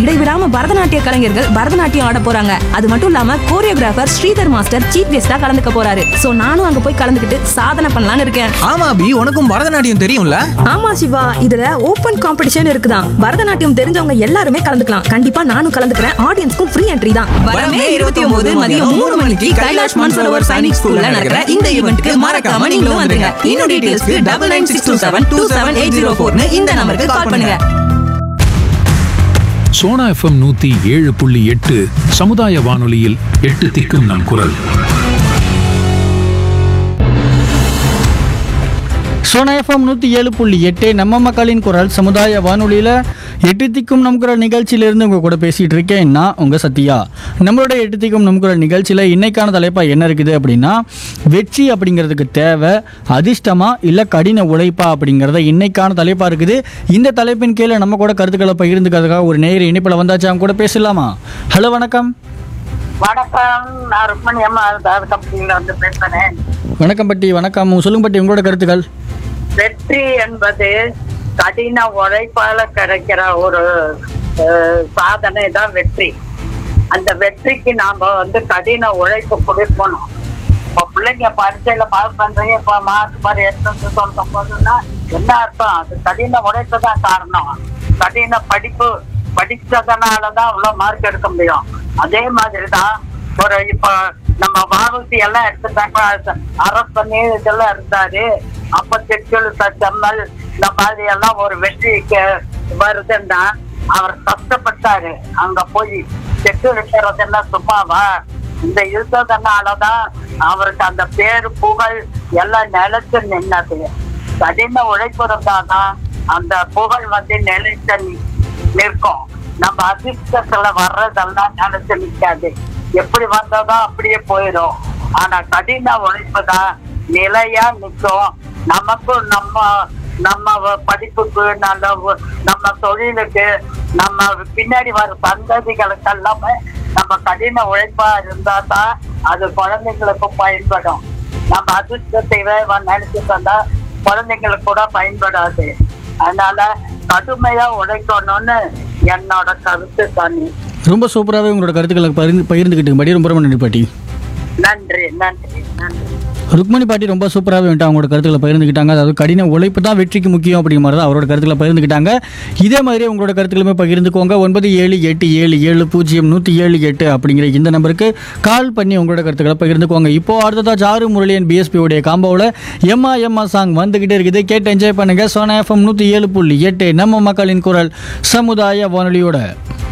இடைவிடாம பரதநாட்டிய கலைஞர்கள் பரதநாட்டியம் ஆட போறாங்க அது மட்டும் இல்லாம கோரியோகிராஃபர் ஸ்ரீதர் மாஸ்டர் சீஃப் கெஸ்டா கலந்துக்க போறாரு சோ நானும் அங்க போய் கலந்துக்கிட்டு சாதனை பண்ணலாம்னு இருக்கேன் ஆமா அபி உனக்கும் பரதநாட்டியம் தெரியும்ல ஆமா சிவா இதுல ஓபன் காம்படிஷன் இருக்குதான் பரதநாட்டியம் தெரிஞ்சவங்க எல்லாருமே கலந்துக்கலாம் கண்டிப்பா நானும் கலந்துக்கிறேன் ஆடியன்ஸ்க்கும் ஃப்ரீ என்ட்ரி தான் வரமே இருபத்தி ஒன்பது மதியம் மூணு மணிக்கு கைலாஷ் மன்சரோவர் சைனிக் ஸ்கூல்ல நடக்கிற இந்த ஈவெண்ட்க்கு மறக்காம நீங்களும் வந்துருங்க இன்னும் டீடைல்ஸ்க்கு double nine six two seven two seven eight zero ஃபோர்னு இந்த நம்பருக்கு கால் பண்ணுங்க சோனா எஃப்எம் நூத்தி ஏழு புள்ளி எட்டு சமுதாய வானொலியில் எட்டு திக்கும் நம் குரல் சோனா எஃப்எம் நூற்றி ஏழு புள்ளி எட்டு நம்ம மக்களின் குரல் சமுதாய வானொலியில் எட்டு திக்கும் நம் குரல் நிகழ்ச்சியிலிருந்து உங்கள் கூட பேசிகிட்டு இருக்கேன் நான் உங்கள் சத்யா நம்மளோட எட்டு திக்கும் நம் குரல் நிகழ்ச்சியில் இன்னைக்கான தலைப்பாக என்ன இருக்குது அப்படின்னா வெற்றி அப்படிங்கிறதுக்கு தேவை அதிர்ஷ்டமா இல்லை கடின உழைப்பா அப்படிங்கிறத இன்னைக்கான தலைப்பாக இருக்குது இந்த தலைப்பின் கீழே நம்ம கூட கருத்துக்களை பகிர்ந்துக்கிறதுக்காக ஒரு நேர் இணைப்பில் வந்தாச்சு அவங்க கூட பேசலாமா ஹலோ வணக்கம் வணக்கம் நான் ருக்மணி அம்மா கம்பெனியில வந்து பேசுறேன் வணக்கம் பட்டி வணக்கம் சொல்லுங்க பட்டி உங்களோட கருத்துக்கள் வெற்றி என்பது கடின உழைப்பால கிடைக்கிற ஒரு அஹ், சாதனை தான் வெற்றி அந்த வெற்றிக்கு நாம வந்து கடின உழைப்பு கொடுக்கணும் இப்போ பிள்ளைங்க பரீட்சையில பாஸ் பண்றீங்க இப்போ மார்க் மாதிரி எடுத்து வந்து சொல்லும் போதுன்னா என்ன அர்த்தம் அது கடின உழைப்பு தான் காரணம் கடின படிப்பு படிச்சதுனாலதான் அவ்வளவு மார்க் எடுக்க முடியும் அதே மாதிரி தான் ஒரு இப்போ நம்ம வாரூசி எல்லாம் எடுத்துட்டாங்க அரசு இதெல்லாம் இருந்தாரு அப்ப செக்குழு செம்மல் இந்த மாதிரி எல்லாம் ஒரு வெற்றிக்கு வருதுன்னா அவர் கஷ்டப்பட்டாரு அங்க போய் செக்கு விட்டுறதெல்லாம் சும்மாவா இந்த இருந்ததுனாலதான் அவருக்கு அந்த பேரு புகழ் எல்லாம் நிலைச்சு நின்னது கடின உழைப்பு இருந்தாதான் அந்த புகழ் வந்து நிலைச்சு நி- நிற்கும் நம்ம அதிர்ஷ்டத்துல வர்றதெல்லாம் நினைச்சு நிக்காது எப்படி வந்ததோ அப்படியே போயிடும் ஆனா கடின உழைப்பு தான் நிலையா நிற்கும் நமக்கும் நம்ம நம்ம வ- படிப்புக்கு நல்ல ஒ- நம்ம தொழிலுக்கு நம்ம பின்னாடி வர சந்ததிகளுக்கு எல்லாமே நம்ம கடின உழைப்பா இருந்தா தான் அது குழந்தைங்களுக்கும் பயன்படும் நம்ம அதிர்ஷ்டத்தை நினைச்சிட்டு இருந்தா குழந்தைங்களுக்கு கூட பயன்படாது அதனால கடுமையா உழைக்கணும்னு என்னோட கருத்து தனி ரொம்ப சூப்பராகவே உங்களோட கருத்துக்களை பகிர்ந்து பகிர்ந்துக்கிட்டு படி ரொம்ப ரொம்ப நன்றி பாட்டி நன்றி நன்றி நன்றி ருக்மணி பாட்டி ரொம்ப சூப்பராகவே வந்துட்டு அவங்களோட கருத்துக்களை பகிர்ந்துக்கிட்டாங்க அதாவது கடின உழைப்பு தான் வெற்றிக்கு முக்கியம் அப்படிங்கிற மாதிரி தான் அவரோட கருத்துக்களை பகிர்ந்துக்கிட்டாங்க இதே மாதிரி உங்களோட கருத்துக்களுமே பகிர்ந்துக்கோங்க ஒன்பது ஏழு எட்டு ஏழு ஏழு பூஜ்ஜியம் நூற்றி ஏழு எட்டு அப்படிங்கிற இந்த நம்பருக்கு கால் பண்ணி உங்களோட கருத்துக்களை பகிர்ந்துக்கோங்க இப்போ அடுத்ததாக ஜாரு முரளியன் பிஎஸ்பி உடைய காம்போவில் எம்மா எம்மா சாங் வந்துக்கிட்டே இருக்குது கேட்டு என்ஜாய் பண்ணுங்க சோனா எஃப்எம் நூற்றி ஏழு புள்ளி எட்டு நம்ம மக்களின் குரல் சமுதாய வானொலியோட